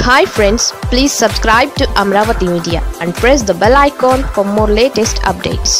hi friends please subscribe to Amaravati media and press the bell icon for more latest updates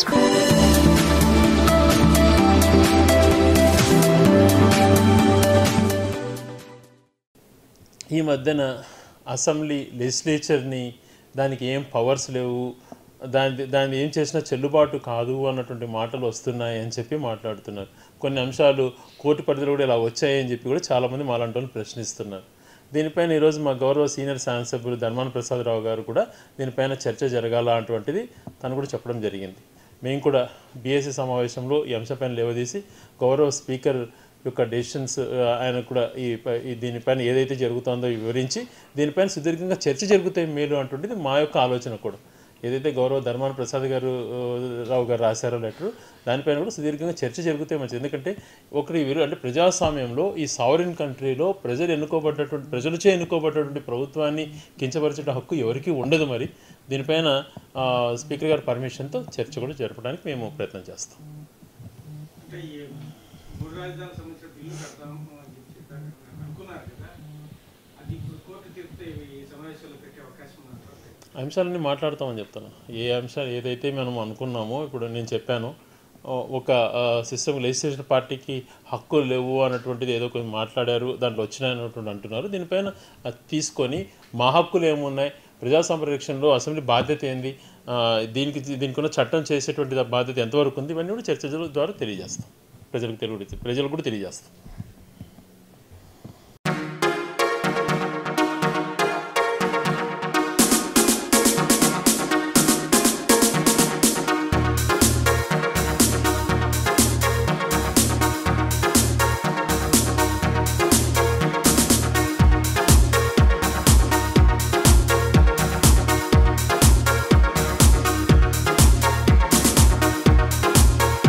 ఈ మధ్యన assembly లెజిస్లేచర్ని దానికి ఏం powers లేవు దాని దాన్ని ఏం చేసినా చెల్లుబాటు కాదు అన్నటువంటి మాటలు వస్తున్నాయి అని చెప్పి మాట్లాడుతున్నారు కొన్ని అంశాలు కోర్టు పరిధిలో కూడా ఇలా వచ్చాయని చెప్పి కూడా చాలామంది మాలాంటి వాళ్ళు ప్రశ్నిస్తున్నారు దీనిపైన ఈరోజు మా గౌరవ సీనియర్ శాసనసభ్యులు ధర్మాన ప్రసాదరావు గారు కూడా దీనిపైన చర్చ జరగాల అటువంటిది తను కూడా చెప్పడం జరిగింది మేము కూడా బీఎస్సీ సమావేశంలో ఈ అంశంపైన లేవదీసి గౌరవ స్పీకర్ యొక్క డెసిషన్స్ ఆయన కూడా ఈ ప- ఈ దీనిపైన ఏదైతే జరుగుతుందో వివరించి దీనిపైన సుదీర్ఘంగా చర్చ జరుగుతాయి మేలు అంటుండేది మా యొక్క ఆలోచన కూడా ఏదైతే గౌరవ ధర్మాన ప్రసాద్ గారు ఆ, రావు గారు రాశారో లెటర్ దానిపైన కూడా సుదీర్ఘంగా చర్చ జరిగితే మంచిది ఎందుకంటే ఒకరి వీరు అంటే ప్రజాస్వామ్యంలో ఈ సావరిన్ కంట్రీలో ప్రజలు ఎన్నుకోబడ్డటువంటి ప్రజలచే ఎన్నుకోబడ్డటువంటి ప్రభుత్వాన్ని కించపరిచే హక్కు ఎవరికీ ఉండదు మరి దీనిపైన ఆ, స్పీకర్ గారి పర్మిషన్తో చర్చ కూడా జరపడానికి మేము ప్రయత్నం చేస్తాం అంటే ఈ మూడు రాజధానులకు సంబంధించిన బిల్లు కడతాము అని చెప్పి చెప్పారు అనుకున్నారు కదా అది ఇప్పుడు కోర్టు తీర్పితే ఈ సమావేశంలో పెట్టే అవకాశం ఉందంటారు అంశాలన్నీ మాట్లాడతామని చెప్తాను ఏ అంశాలు ఏదైతే మనం అనుకున్నామో ఇప్పుడు నేను చెప్పాను ఓ- ఒక సిస్టమ్ లెజిస్లేషన్ పార్టీకి హక్కులు లేవు అన్నటువంటిది ఏదో కొంచెం మాట్లాడారు దాంట్లో వచ్చినాయి అన్నటువంటి అంటున్నారు దీనిపైన అది తీసుకొని మా హక్కులు ఏమున్నాయి ప్రజా సంరక్షణలో అసెంబ్లీ బాధ్యత ఏంది ఆ, దీనికి దీనికి ఉన్న చట్టం చేసేటువంటి బాధ్యత ఎంతవరకు ఉంది ఇవన్నీ కూడా చర్చల ద్వారా తెలియజేస్తాం ప్రజలకు తెలియ ప్రజలకు కూడా తెలియజేస్తాం